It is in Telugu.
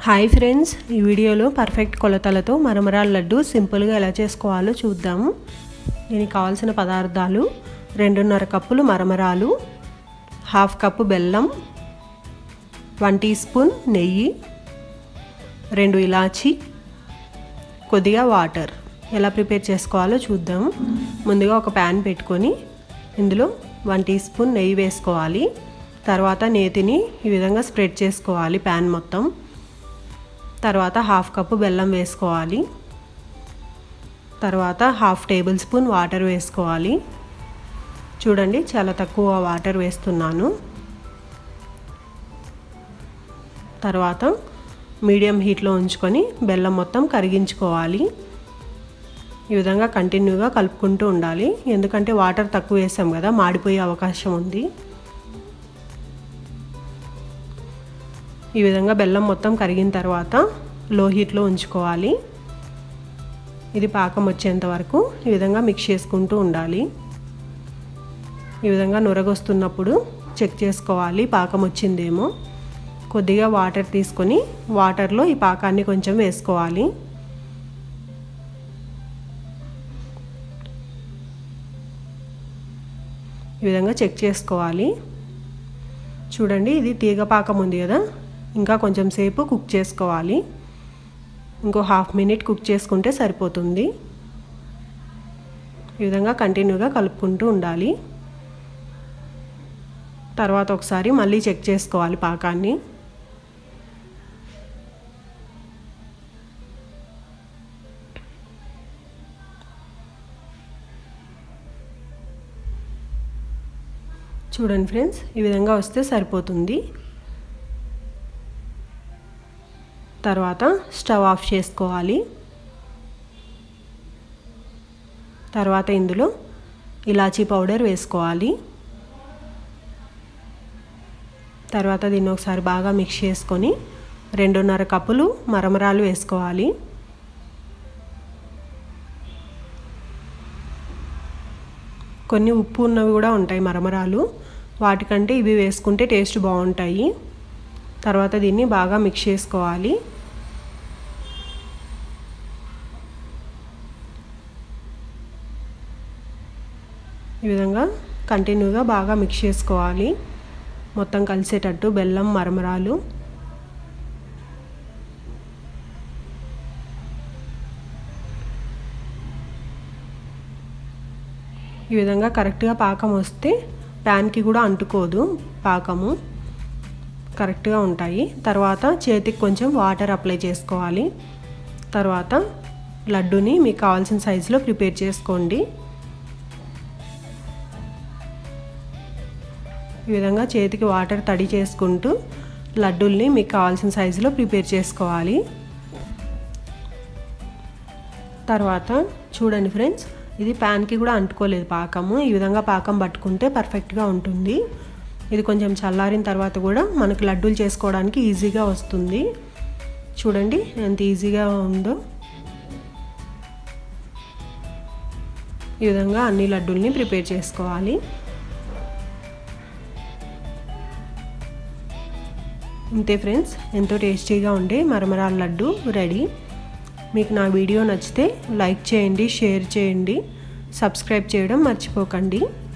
హాయ్ ఫ్రెండ్స్ ఈ వీడియోలో పర్ఫెక్ట్ కొలతలతో మరమరాల లడ్డు సింపుల్గా ఎలా చేసుకోవాలో చూద్దాము దీనికి కావాల్సిన పదార్థాలు రెండున్నర కప్పులు మరమరాలు హాఫ్ కప్పు బెల్లం వన్ టీ స్పూన్ నెయ్యి రెండు ఇలాచి కొద్దిగా వాటర్ ఎలా ప్రిపేర్ చేసుకోవాలో చూద్దాం ముందుగా ఒక ప్యాన్ పెట్టుకొని ఇందులో వన్ టీ స్పూన్ నెయ్యి వేసుకోవాలి తర్వాత నేతిని ఈ విధంగా స్ప్రెడ్ చేసుకోవాలి ప్యాన్ మొత్తం తర్వాత హాఫ్ కప్పు బెల్లం వేసుకోవాలి తర్వాత హాఫ్ టేబుల్ స్పూన్ వాటర్ వేసుకోవాలి చూడండి చాలా తక్కువ వాటర్ వేస్తున్నాను తర్వాత మీడియం హీట్లో ఉంచుకొని బెల్లం మొత్తం కరిగించుకోవాలి ఈ విధంగా కంటిన్యూగా కలుపుకుంటూ ఉండాలి ఎందుకంటే వాటర్ తక్కువ వేసాం కదా మాడిపోయే అవకాశం ఉంది ఈ విధంగా బెల్లం మొత్తం కరిగిన తర్వాత లో హీట్లో ఉంచుకోవాలి ఇది పాకం వచ్చేంత వరకు ఈ విధంగా మిక్స్ చేసుకుంటూ ఉండాలి ఈ విధంగా నురగొస్తున్నప్పుడు చెక్ చేసుకోవాలి పాకం వచ్చిందేమో కొద్దిగా వాటర్ తీసుకొని వాటర్లో ఈ పాకాన్ని కొంచెం వేసుకోవాలి ఈ విధంగా చెక్ చేసుకోవాలి చూడండి ఇది తీగ పాకం ఉంది కదా ఇంకా కొంచెం సేపు కుక్ చేసుకోవాలి ఇంకో హాఫ్ మినిట్ కుక్ చేసుకుంటే సరిపోతుంది ఈ విధంగా కంటిన్యూగా కలుపుకుంటూ ఉండాలి తర్వాత ఒకసారి మళ్ళీ చెక్ చేసుకోవాలి పాకాన్ని చూడండి ఫ్రెండ్స్ ఈ విధంగా వస్తే సరిపోతుంది తర్వాత స్టవ్ ఆఫ్ చేసుకోవాలి తర్వాత ఇందులో ఇలాచీ పౌడర్ వేసుకోవాలి తర్వాత దీన్ని ఒకసారి బాగా మిక్స్ చేసుకొని రెండున్నర కప్పులు మరమరాలు వేసుకోవాలి కొన్ని ఉప్పు ఉన్నవి కూడా ఉంటాయి మరమరాలు వాటికంటే ఇవి వేసుకుంటే టేస్ట్ బాగుంటాయి తర్వాత దీన్ని బాగా మిక్స్ చేసుకోవాలి ఈ విధంగా కంటిన్యూగా బాగా మిక్స్ చేసుకోవాలి మొత్తం కలిసేటట్టు బెల్లం మరమరాలు ఈ విధంగా కరెక్ట్గా పాకం వస్తే ప్యాన్కి కూడా అంటుకోదు పాకము కరెక్ట్గా ఉంటాయి తర్వాత చేతికి కొంచెం వాటర్ అప్లై చేసుకోవాలి తర్వాత లడ్డుని మీకు కావాల్సిన సైజులో ప్రిపేర్ చేసుకోండి ఈ విధంగా చేతికి వాటర్ తడి చేసుకుంటూ లడ్డూల్ని మీకు కావాల్సిన సైజులో ప్రిపేర్ చేసుకోవాలి తర్వాత చూడండి ఫ్రెండ్స్ ఇది ప్యాన్కి కూడా అంటుకోలేదు పాకము ఈ విధంగా పాకం పట్టుకుంటే పర్ఫెక్ట్గా ఉంటుంది ఇది కొంచెం చల్లారిన తర్వాత కూడా మనకు లడ్డూలు చేసుకోవడానికి ఈజీగా వస్తుంది చూడండి ఎంత ఈజీగా ఉందో ఈ విధంగా అన్ని లడ్డూల్ని ప్రిపేర్ చేసుకోవాలి అంతే ఫ్రెండ్స్ ఎంతో టేస్టీగా ఉండే మరమరాల లడ్డు రెడీ మీకు నా వీడియో నచ్చితే లైక్ చేయండి షేర్ చేయండి సబ్స్క్రైబ్ చేయడం మర్చిపోకండి